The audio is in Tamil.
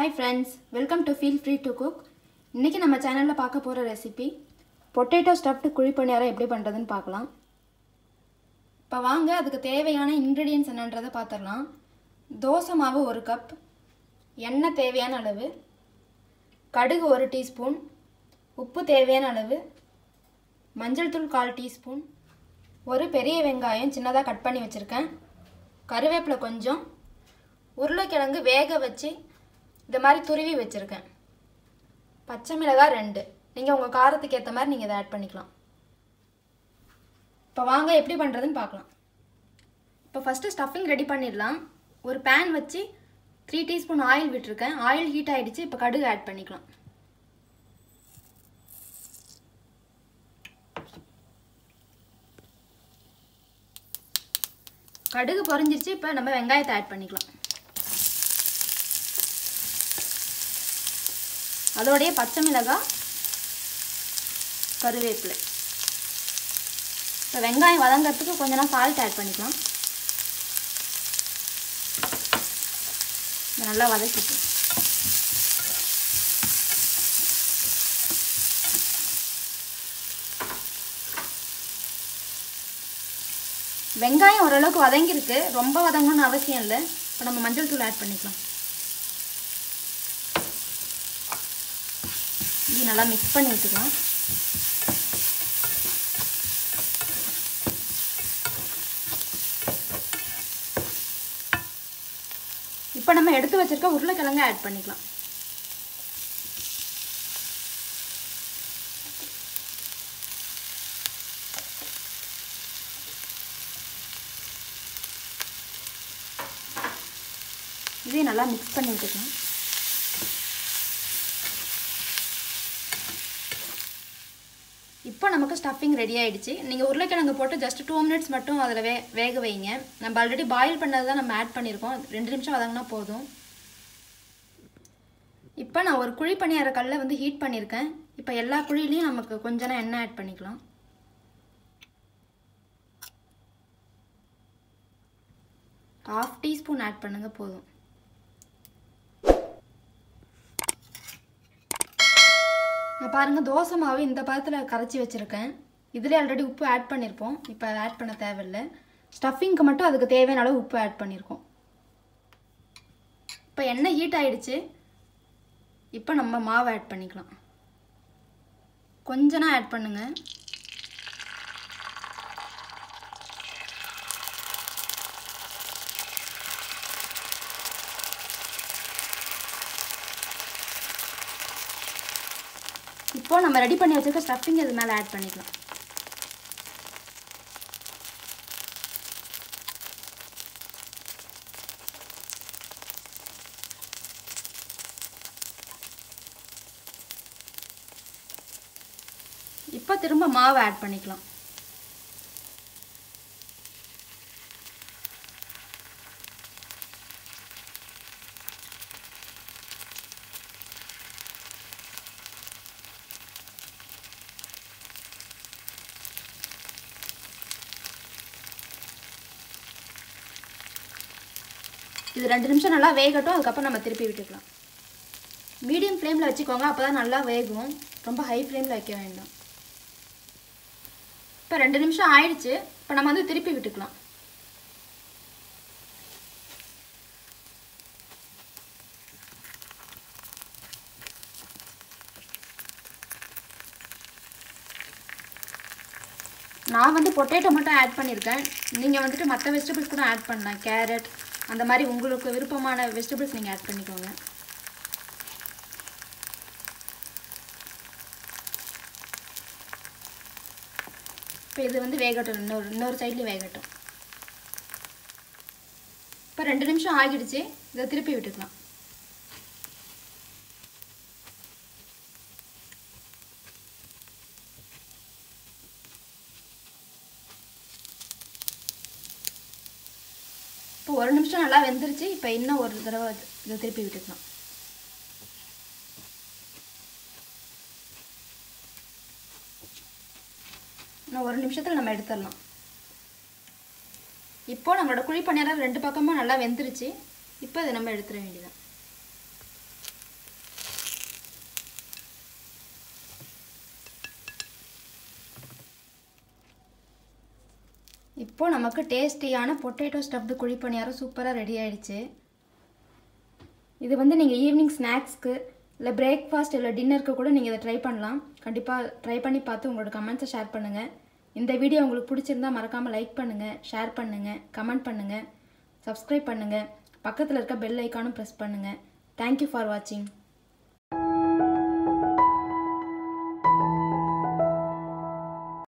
hi friends welcome to feel free to cook இன்றைக்கி நம்ம சேனலில் பார்க்க போகிற ரெசிபி பொட்டேட்டோ ஸ்டஃப்டு குழி பணியாரம் எப்படி பண்ணுறதுன்னு பார்க்கலாம் இப்போ வாங்க அதுக்கு தேவையான இன்க்ரீடியன்ஸ் என்னன்றதை பார்த்துடலாம் தோசை மாவு ஒரு கப் எண்ணெய் தேவையான அளவு கடுகு ஒரு டீஸ்பூன் உப்பு தேவையான அளவு மஞ்சள் தூள் கால் டீஸ்பூன் ஒரு பெரிய வெங்காயம் சின்னதாக கட் பண்ணி வச்சுருக்கேன் கருவேப்பிலை கொஞ்சம் உருளைக்கிழங்கு வேக வச்சு இந்த மாதிரி துருவி வச்சுருக்கேன் பச்சை மிளகாய் ரெண்டு நீங்கள் உங்கள் காரத்துக்கு ஏற்ற மாதிரி நீங்கள் இதை ஆட் பண்ணிக்கலாம் இப்போ வாங்க எப்படி பண்ணுறதுன்னு பார்க்கலாம் இப்போ ஃபஸ்ட்டு ஸ்டஃபிங் ரெடி பண்ணிடலாம் ஒரு பேன் வச்சு த்ரீ டீஸ்பூன் ஆயில் விட்டுருக்கேன் ஆயில் ஹீட் ஆகிடுச்சு இப்போ கடுகு ஆட் பண்ணிக்கலாம் கடுகு பொரிஞ்சிருச்சு இப்போ நம்ம வெங்காயத்தை ஆட் பண்ணிக்கலாம் அதோடைய பச்சை மிளகாய் கருவேப்பிலை இப்போ வெங்காயம் வதங்கிறதுக்கு கொஞ்ச நேரம் சால்ட் ஆட் பண்ணிக்கலாம் இதை நல்லா வதக்கிட்டு வெங்காயம் ஓரளவுக்கு வதங்கியிருக்கு ரொம்ப வதங்கணும்னு அவசியம் இல்லை இப்போ நம்ம மஞ்சள் தூள் ஆட் பண்ணிக்கலாம் இது நல்லா மிக்ஸ் பண்ணி விட்டுக்கலாம் இப்போ நம்ம எடுத்து வச்சிருக்க உருளைக்கிழங்க ஆட் பண்ணிக்கலாம் இதையும் நல்லா மிக்ஸ் பண்ணி விட்டுக்கலாம் இப்போ நமக்கு ஸ்டஃபிங் ரெடி ஆகிடுச்சு நீங்கள் உருளைக்கிழங்கு போட்டு ஜஸ்ட் டூ மினிட்ஸ் மட்டும் அதில் வே வேக வைங்க நம்ம ஆல்ரெடி பாயில் பண்ணது தான் நம்ம ஆட் பண்ணியிருக்கோம் ரெண்டு நிமிஷம் வதங்கினா போதும் இப்போ நான் ஒரு குழி பணியார கல்லை வந்து ஹீட் பண்ணியிருக்கேன் இப்போ எல்லா குழிலையும் நமக்கு கொஞ்சம் எண்ணெய் ஆட் பண்ணிக்கலாம் ஹாஃப் டீஸ்பூன் ஆட் பண்ணுங்க போதும் நான் பாருங்கள் தோசை மாவு இந்த பதத்தில் கரைச்சி வச்சுருக்கேன் இதில் ஆல்ரெடி உப்பு ஆட் பண்ணியிருப்போம் இப்போ ஆட் பண்ண தேவையில்லை ஸ்டஃபிங்க்கு மட்டும் அதுக்கு தேவையான அளவு உப்பு ஆட் பண்ணியிருக்கோம் இப்போ எண்ணெய் ஹீட் ஆகிடுச்சு இப்போ நம்ம மாவு ஆட் பண்ணிக்கலாம் கொஞ்சனா ஆட் பண்ணுங்கள் இப்போ நம்ம ரெடி பண்ணி வச்சிருக்க ஸ்டஃபிங் இது மேலே ஆட் பண்ணிக்கலாம் இப்போ திரும்ப மாவு ஆட் பண்ணிக்கலாம் இது ரெண்டு நிமிஷம் நல்லா வேகட்டும் அதுக்கப்புறம் நம்ம திருப்பி விட்டுக்கலாம் மீடியம் ஃப்ளேமில் வச்சுக்கோங்க அப்போ தான் நல்லா வேகும் ரொம்ப ஹை ஃப்ளேமில் வைக்க வேண்டாம் இப்போ ரெண்டு நிமிஷம் ஆயிடுச்சு இப்போ நம்ம வந்து திருப்பி விட்டுக்கலாம் நான் வந்து பொட்டேட்டோ மட்டும் ஆட் பண்ணியிருக்கேன் நீங்கள் வந்துட்டு மற்ற வெஜிடபிள்ஸ் கூட ஆட் பண்ணலாம் கேரட் அந்த மாதிரி உங்களுக்கு விருப்பமான வெஜிடபிள்ஸ் நீங்கள் ஆட் பண்ணிக்கோங்க இப்போ இது வந்து வேகட்டும் இன்னொரு இன்னொரு சைட்லேயும் வேகட்டும் இப்போ ரெண்டு நிமிஷம் ஆகிடுச்சு இதை திருப்பி விட்டுக்கலாம் இப்போ ஒரு நிமிஷம் நல்லா வெந்துருச்சு இப்போ இன்னும் ஒரு தடவை இதை திருப்பி விட்டுக்கலாம் இன்னும் ஒரு நிமிஷத்தில் நம்ம எடுத்துடலாம் இப்போ நம்மளோட குழி பணியாரம் ரெண்டு பக்கமும் நல்லா வெந்துருச்சு இப்போ இதை நம்ம எடுத்துட வேண்டியதான் இப்போ நமக்கு டேஸ்டியான பொட்டேட்டோ ஸ்டஃப்டு குழி பணியாரம் சூப்பராக ரெடி ஆயிடுச்சு இது வந்து நீங்கள் ஈவினிங் ஸ்நாக்ஸ்க்கு இல்லை பிரேக்ஃபாஸ்ட் இல்லை டின்னருக்கு கூட நீங்கள் இதை ட்ரை பண்ணலாம் கண்டிப்பாக ட்ரை பண்ணி பார்த்து உங்களோட கமெண்ட்ஸை ஷேர் பண்ணுங்கள் இந்த வீடியோ உங்களுக்கு பிடிச்சிருந்தா மறக்காமல் லைக் பண்ணுங்கள் ஷேர் பண்ணுங்கள் கமெண்ட் பண்ணுங்கள் சப்ஸ்கிரைப் பண்ணுங்கள் பக்கத்தில் இருக்க பெல் ஐக்கானும் ப்ரெஸ் பண்ணுங்கள் தேங்க்யூ ஃபார் வாட்சிங்